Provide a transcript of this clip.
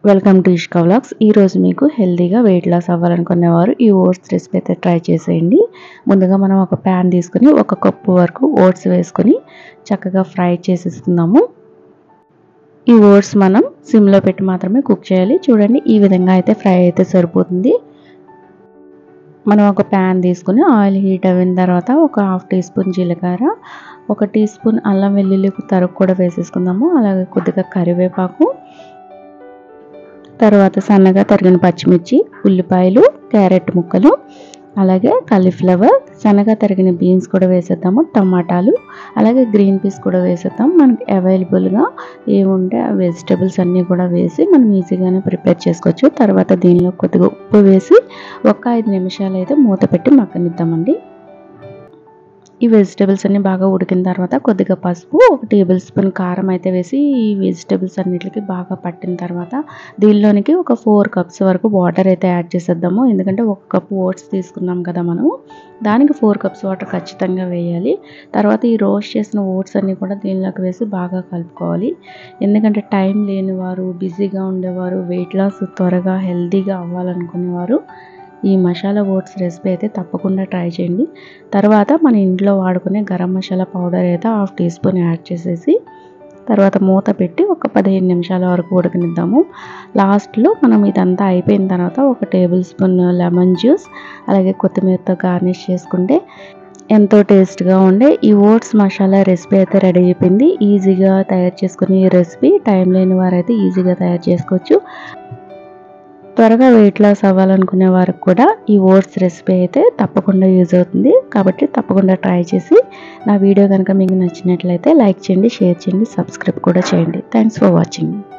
welcome to ఇష్కా vlogs ఈరోజు మీకు హెల్తీగా వెయిట్ లాస్ అవ్వాలనుకునేవారు ఈ ఓట్స్ రెసిపీ అయితే ట్రై చేసేయండి ముందుగా మనం ఒక ప్యాన్ తీసుకొని ఒక కప్పు వరకు ఓట్స్ వేసుకొని చక్కగా ఫ్రై చేసేసుకుందాము ఈ ఓట్స్ మనం సిమ్లో పెట్టి మాత్రమే కుక్ చేయాలి చూడండి ఈ విధంగా అయితే ఫ్రై అయితే సరిపోతుంది మనం ఒక ప్యాన్ తీసుకుని ఆయిల్ హీట్ అయిన తర్వాత ఒక హాఫ్ టీ స్పూన్ జీలకర్ర ఒక టీ స్పూన్ అల్లం వెల్లుల్లి తరుగు కూడా వేసేసుకుందాము అలాగే కొద్దిగా కరివేపాకు తర్వాత సన్నగా తరిగిన పచ్చిమిర్చి ఉల్లిపాయలు క్యారెట్ ముక్కలు అలాగే కాలీఫ్లవర్ సన్నగా తరిగిన బీన్స్ కూడా వేసేద్దాము టమాటాలు అలాగే గ్రీన్ పీస్ కూడా వేసేద్దాం మనకి అవైలబుల్గా ఏముంటే ఆ వెజిటేబుల్స్ అన్నీ కూడా వేసి మనం ఈజీగానే ప్రిపేర్ చేసుకోవచ్చు తర్వాత దీనిలో కొద్దిగా ఉప్పు వేసి ఒక ఐదు నిమిషాలు అయితే మూత పెట్టి మగ్గనిద్దామండి ఈ వెజిటేబుల్స్ అన్ని బాగా ఉడికిన తర్వాత కొద్దిగా పసుపు ఒక టేబుల్ స్పూన్ కారం అయితే వేసి ఈ వెజిటేబుల్స్ అన్నిటికి బాగా పట్టిన తర్వాత దీనిలోనికి ఒక ఫోర్ కప్స్ వరకు వాటర్ అయితే యాడ్ చేసేద్దాము ఎందుకంటే ఒక కప్పు ఓట్స్ తీసుకున్నాం కదా మనము దానికి ఫోర్ కప్స్ వాటర్ ఖచ్చితంగా వేయాలి తర్వాత ఈ రోస్ట్ చేసిన ఓట్స్ అన్ని కూడా దీనిలోకి వేసి బాగా కలుపుకోవాలి ఎందుకంటే టైం లేనివారు బిజీగా ఉండేవారు వెయిట్ లాస్ త్వరగా హెల్తీగా అవ్వాలనుకునేవారు ఈ మసాలా ఓట్స్ రెసిపీ అయితే తప్పకుండా ట్రై చేయండి తర్వాత మన ఇంట్లో వాడుకునే గరం మసాలా పౌడర్ అయితే హాఫ్ టీ స్పూన్ యాడ్ చేసేసి తర్వాత మూత పెట్టి ఒక పదిహేను నిమిషాల వరకు ఉడకనిద్దాము లాస్ట్లో మనం ఇదంతా అయిపోయిన తర్వాత ఒక టేబుల్ స్పూన్ లెమన్ జ్యూస్ అలాగే కొత్తిమీరతో గార్నిష్ చేసుకుంటే ఎంతో టేస్ట్గా ఉండే ఈ ఓట్స్ మసాలా రెసిపీ అయితే రెడీ అయిపోయింది ఈజీగా తయారు చేసుకునే ఈ రెసిపీ టైం లేని వారైతే ఈజీగా తయారు చేసుకోవచ్చు త్వరగా వెయిట్ లాస్ అవ్వాలనుకునే వారికి కూడా ఈ ఓట్స్ రెసిపీ అయితే తప్పకుండా యూజ్ అవుతుంది కాబట్టి తప్పకుండా ట్రై చేసి నా వీడియో కనుక మీకు నచ్చినట్లయితే లైక్ చేయండి షేర్ చేయండి సబ్స్క్రైబ్ కూడా చేయండి థ్యాంక్స్ ఫర్ వాచింగ్